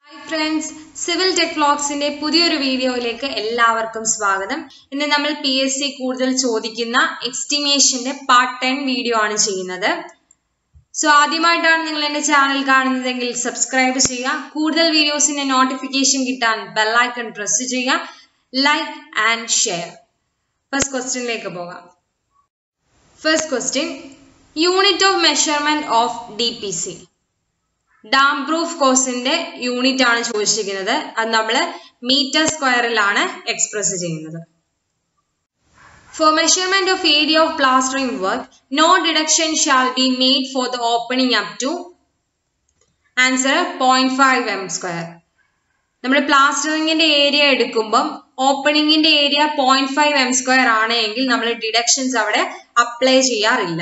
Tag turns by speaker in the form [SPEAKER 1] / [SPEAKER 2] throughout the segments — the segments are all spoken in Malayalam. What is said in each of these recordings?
[SPEAKER 1] ഹായ് ഫ്രണ്ട്സ് സിവിൽ ടെക് വ്ളോഗ്സിന്റെ പുതിയൊരു വീഡിയോയിലേക്ക് എല്ലാവർക്കും സ്വാഗതം ഇന്ന് നമ്മൾ പി എസ് സി കൂടുതൽ ചോദിക്കുന്ന എക്സ്റ്റിമേഷന്റെ പാർട്ട് ടെൻ വീഡിയോ ആണ് ചെയ്യുന്നത് സോ ആദ്യമായിട്ടാണ് നിങ്ങൾ എന്റെ ചാനൽ കാണുന്നതെങ്കിൽ സബ്സ്ക്രൈബ് ചെയ്യുക കൂടുതൽ വീഡിയോസിന്റെ നോട്ടിഫിക്കേഷൻ കിട്ടാൻ ബെല്ലൈക്കൺ പ്രസ് ചെയ്യുക ലൈക്ക് ആൻഡ് ഷെയർ ഫസ്റ്റ് ക്വസ്റ്റ്യനിലേക്ക് പോകാം first question unit of measurement of D P C damp proof കോഴ്സിന്റെ യൂണിറ്റ് ആണ് ചോദിച്ചിരിക്കുന്നത് അത് നമ്മൾ മീറ്റർ സ്ക്വയറിലാണ് എക്സ്പ്രസ് ചെയ്യുന്നത് for measurement of area of plastering work no deduction shall be made for the opening up to answer point five M square നമ്മൾ പ്ലാസ്റ്ററിംഗിന്റെ ഏരിയ എടുക്കുമ്പം ഓപ്പണിംഗിന്റെ area point five M square ആണ് എങ്കിൽ നമ്മൾ ഡിഡക്ഷൻസ് അവിടെ അപ്ലൈ ചെയ്യാറില്ല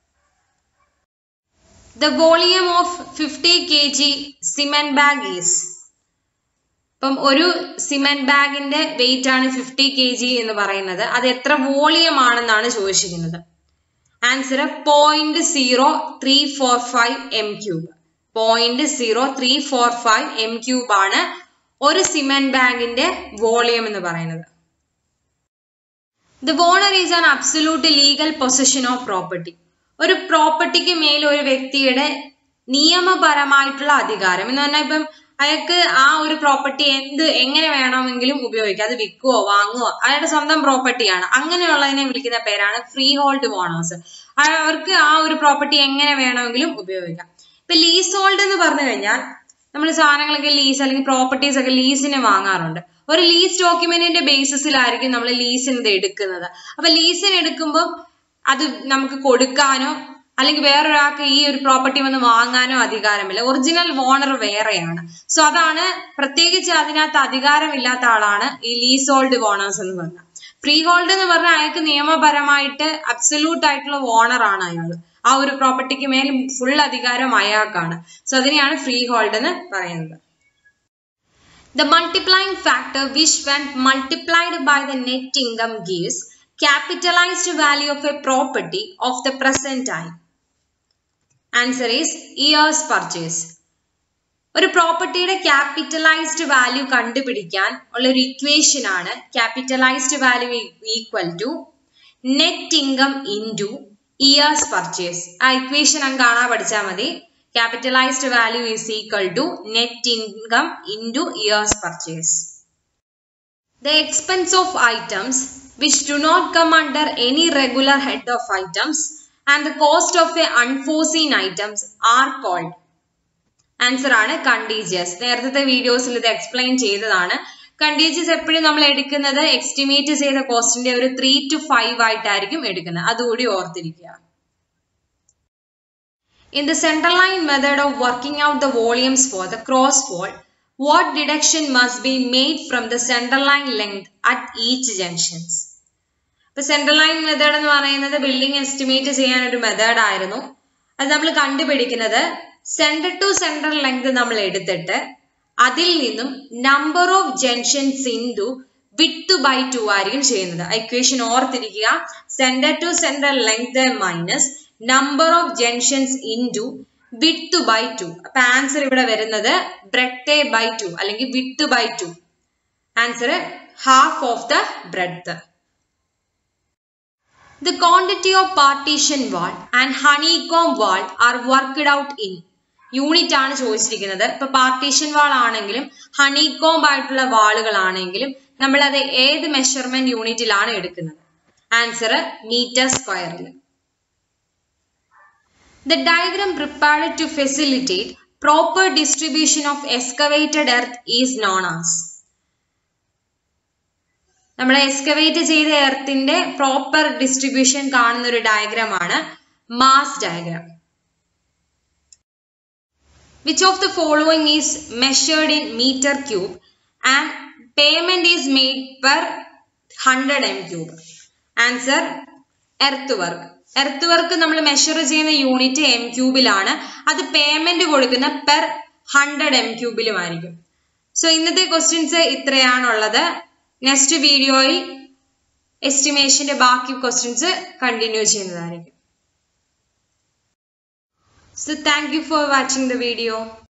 [SPEAKER 1] the volume of fifty K G cement bag is ഇപ്പം ഒരു സിമെന്റ് ബാഗിന്റെ വെയിറ്റ് ആണ് ഫിഫ്റ്റി കെ ജി എന്ന് പറയുന്നത് അത് എത്ര വോളിയം ആണെന്നാണ് ചോദിച്ചിരിക്കുന്നത് answer point zero three four five M cube point zero three four five M cube ആണ് ഒരു സിമെന്റ് ബാഗിന്റെ വോളിയം എന്ന് പറയുന്നത് the owner is an absolute legal position of property ഒരു പ്രോപ്പർട്ടിക്ക് മേൽ ഒരു വ്യക്തിയുടെ നിയമപരമായിട്ടുള്ള അധികാരം എന്ന് പറഞ്ഞാൽ ഇപ്പം അയാൾക്ക് ആ ഒരു പ്രോപ്പർട്ടി എന്ത് എങ്ങനെ വേണമെങ്കിലും ഉപയോഗിക്കാം അത് വിൽക്കുവോ വാങ്ങുവോ അയാളുടെ സ്വന്തം പ്രോപ്പർട്ടിയാണ് അങ്ങനെയുള്ളതിനെ വിളിക്കുന്ന പേരാണ് ഫ്രീ ഹോൾഡ് ഓണേഴ്സ് അവർക്ക് ആ ഒരു പ്രോപ്പർട്ടി എങ്ങനെ വേണമെങ്കിലും ഉപയോഗിക്കാം ഇപ്പൊ ലീസ് ഹോൾഡ് എന്ന് പറഞ്ഞു കഴിഞ്ഞാൽ നമ്മൾ സാധനങ്ങളൊക്കെ ലീസ് അല്ലെങ്കിൽ പ്രോപ്പർട്ടീസ് ഒക്കെ ലീസിന് വാങ്ങാറുണ്ട് ഒരു ലീസ് ഡോക്യുമെന്റിന്റെ ബേസിസിലായിരിക്കും നമ്മൾ ലീസിന് ഇത് എടുക്കുന്നത് അപ്പൊ ലീസിന് എടുക്കുമ്പോൾ അത് നമുക്ക് കൊടുക്കാനോ അല്ലെങ്കിൽ വേറൊരാൾക്ക് ഈ ഒരു പ്രോപ്പർട്ടി വന്ന് വാങ്ങാനോ അധികാരമില്ല ഒറിജിനൽ ഓണർ വേറെയാണ് സോ അതാണ് പ്രത്യേകിച്ച് അതിനകത്ത് അധികാരമില്ലാത്ത ആളാണ് ഈ ലീസ് ഹോൾഡ് ഓണേഴ്സ് എന്ന് പറഞ്ഞാൽ ഫ്രീ ഹോൾഡ് എന്ന് പറഞ്ഞാൽ അയാൾക്ക് നിയമപരമായിട്ട് അബ്സല്യൂട്ട് ആയിട്ടുള്ള ഓണർ ആണ് അയാൾ ആ ഒരു പ്രോപ്പർട്ടിക്ക് മേൽ ഫുൾ അധികാരം അയാൾക്കാണ് സോ അതിനെയാണ് ഫ്രീ ഹോൾഡ് എന്ന് പറയുന്നത് The multiplying factor which when multiplied by the net income gives capitalized value of a property of the present time. Answer is years purchase. ഒരു പ്രോപ്പർട്ടിയുടെ ക്യാപിറ്റലൈസ്ഡ് വാല്യൂ കണ്ടുപിടിക്കാൻ ഉള്ള ഒരു ഇക്വേഷൻ ആണ് capitalised value equal to net income into years purchase ആ ഇക്വേഷൻ അങ്ങ് കാണാൻ പഠിച്ചാൽ മതി capitalized value is equal to net income into years purchase. The expense of items which do not come under any regular head of items and the cost of a unforeseen items are called. Answer ആണ് കണ്ടീജിയസ് നേരത്തെ വീഡിയോസിൽ ഇത് എക്സ്പ്ലെയിൻ ചെയ്തതാണ് കണ്ടീജിയസ് എപ്പോഴും നമ്മൾ എടുക്കുന്നത് എസ്റ്റിമേറ്റ് ചെയ്ത കോസ്റ്റിന്റെ ഒരു ത്രീ ടു ഫൈവ് ആയിട്ടായിരിക്കും എടുക്കുന്നത് അതുകൂടി ഓർത്തിരിക്കുക In the centerline method of working out the volumes for the cross fault, what deduction must be made from the centerline length at each junctions? ഇപ്പൊ സെൻട്രൽ ലൈൻ മെത്തേഡ് എന്ന് പറയുന്നത് ബിൽഡിംഗ് എസ്റ്റിമേറ്റ് ചെയ്യാൻ ഒരു മെത്തേഡ് ആയിരുന്നു അത് നമ്മൾ കണ്ടുപിടിക്കുന്നത് സെന്റർ ടു സെന്റർ ലെങ്ത് നമ്മൾ എടുത്തിട്ട് അതിൽ നിന്നും number of junctions into width by two ആയിരിക്കും ചെയ്യുന്നത് ഇക്വേഷൻ ഓർത്തിരിക്കുക centre to centre length minus number of junctions into width by two അപ്പൊ ആൻസർ ഇവിടെ വരുന്നത് ബ്രെഡ് ബൈ ടു അല്ലെങ്കിൽ width by two answer half of the breadth the quantity of partition wall and honeycomb wall are worked out in unit ആണ് ചോദിച്ചിരിക്കുന്നത് ഇപ്പൊ പാർട്ടീഷൻ വാൾ ആണെങ്കിലും ഹണികോംബ് ആയിട്ടുള്ള വാളുകളാണെങ്കിലും നമ്മൾ അത് ഏത് മെഷർമെന്റ് യൂണിറ്റിലാണ് എടുക്കുന്നത് ആൻസർ മീറ്റർ സ്ക്വയറിൽ The diagram prepared to facilitate proper distribution of excavated earth is known as. നമ്മൾ എക്സ്കവേറ്റ് ചെയ്ത എർത്തിന്റെ പ്രോപ്പർ ഡിസ്ട്രിബ്യൂഷൻ കാണുന്ന ഒരു ഡയഗ്രാം ആണ് mass diagram which of the following is measured in metre cube and payment is made per hundred M cube answer earth work earth work നമ്മൾ മെഷർ ചെയ്യുന്ന യൂണിറ്റ് എം ക്യൂബിലാണ് അത് പേയ്മെന്റ് കൊടുക്കുന്ന പെർ ഹൺഡ്രഡ് എം ക്യൂബിലുമായിരിക്കും സോ ഇന്നത്തെ ക്വസ്റ്റ്യൻസ് ഇത്രയാണുള്ളത് നെക്സ്റ്റ് വീഡിയോയിൽ എസ്റ്റിമേഷന്റെ ബാക്കി ക്വസ്റ്റ്യൻസ് കണ്ടിന്യൂ ചെയ്യുന്നതായിരിക്കും so thank you for watching the video